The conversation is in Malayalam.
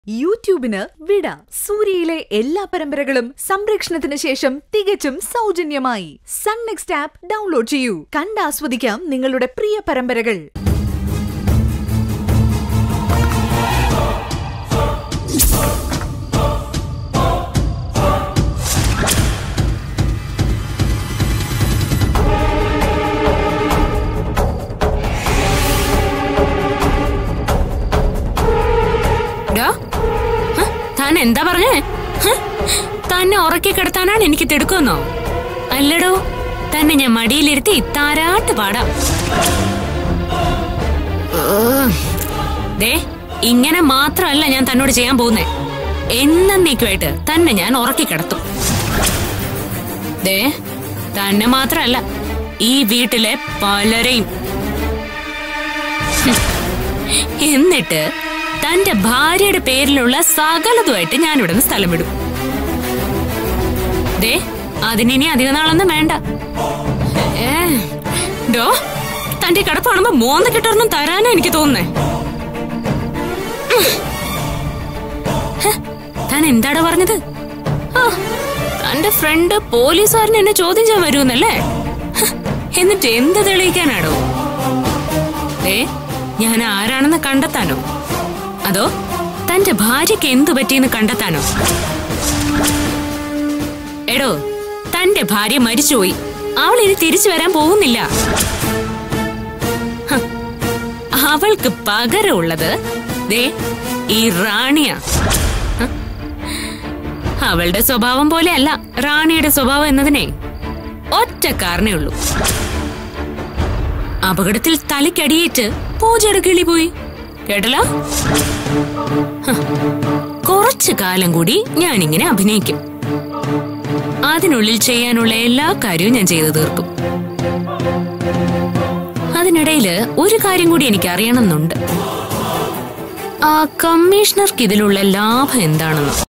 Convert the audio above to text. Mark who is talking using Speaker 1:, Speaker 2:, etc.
Speaker 1: യൂട്യൂബിന് വിട സൂര്യയിലെ എല്ലാ പരമ്പരകളും സംരക്ഷണത്തിന് ശേഷം തികച്ചും സൗജന്യമായി സൺ നെക്സ്റ്റ് ആപ്പ് ഡൗൺലോഡ് ചെയ്യൂ കണ്ടാസ്വദിക്കാം നിങ്ങളുടെ പ്രിയ പരമ്പരകൾ
Speaker 2: ഡോ, ഹ, താൻ എന്താ പറഞ്ഞേ ഹ, തന്നെ ഉറക്കി കിടത്താനാണ് എനിക്ക് തിടുക്കുന്നോ അല്ലടോ തന്നെ ഞാൻ മടിയിലിരുത്തി താരാട്ട് പാടാം ഓ, ദേ ഇങ്ങനെ മാത്രമല്ല ഞാൻ തന്നോട് ചെയ്യാൻ പോകുന്നേ എന്നേക്കുമായിട്ട് തന്നെ ഞാൻ ഉറക്കി കിടത്തും ദേ തന്നെ മാത്രമല്ല ഈ വീട്ടിലെ പലരെയും എന്നിട്ട് തന്റെ ഭാര്യയുടെ പേരിലുള്ള സകലതുമായിട്ട് ഞാൻ ഇവിടുന്ന് സ്ഥലം വിടും ദേ അതിനി അധിക നാളൊന്നും വേണ്ട ഏ, ഡോ തന്റെ കിടപ്പ് കാണുമ്പോ മോന്ന് കിട്ടൊന്നും തരാനാ എനിക്ക് തോന്നുന്നേ ഉം. ഹെ, താൻ എന്താടാ പറഞ്ഞത് ആ, തന്റെ ഫ്രണ്ട് പോലീസുകാരൻ എന്നെ ചോദ്യം ചെയ്യാൻ വരുമെന്നല്ലേ ഹ, എന്നിട്ട് എന്ത് തെളിയിക്കാനാടോ ദേ ഞാൻ ആരാണെന്ന് കണ്ടെത്താനോ അതോ തന്റെ ഭാര്യയ്ക്ക് എന്തു പറ്റിയെന്ന് കണ്ടെത്താനോ എടോ തന്റെ ഭാര്യ മരിച്ചുപോയി അവൾ ഇനി തിരിച്ചു വരാൻ പോകുന്നില്ല ഹ, അവൾക്ക് പകരമുള്ളത് ദേ ഈ റാണിയാ ഹ, അവളുടെ സ്വഭാവം പോലെയല്ല റാണിയുടെ സ്വഭാവം എന്നതിനെ ഒറ്റ കാരണേ ഉള്ളൂ അപകടത്തിൽ തലയ്ക്കടിയേറ്റ് പൂജയുടെ കിളി പോയി കേട്ടല്ലോ ഹ, കുറച്ചു കാലം കൂടി ഞാനിങ്ങനെ അഭിനയിക്കും അതിനുള്ളിൽ ചെയ്യാനുള്ള എല്ലാ കാര്യവും ഞാൻ ചെയ്തു തീർക്കും അതിനിടയില് ഒരു കാര്യം കൂടി എനിക്ക് അറിയണമെന്നുണ്ട് ആ കമ്മീഷണർക്ക് ഇതിലുള്ള ലാഭം എന്താണെന്ന്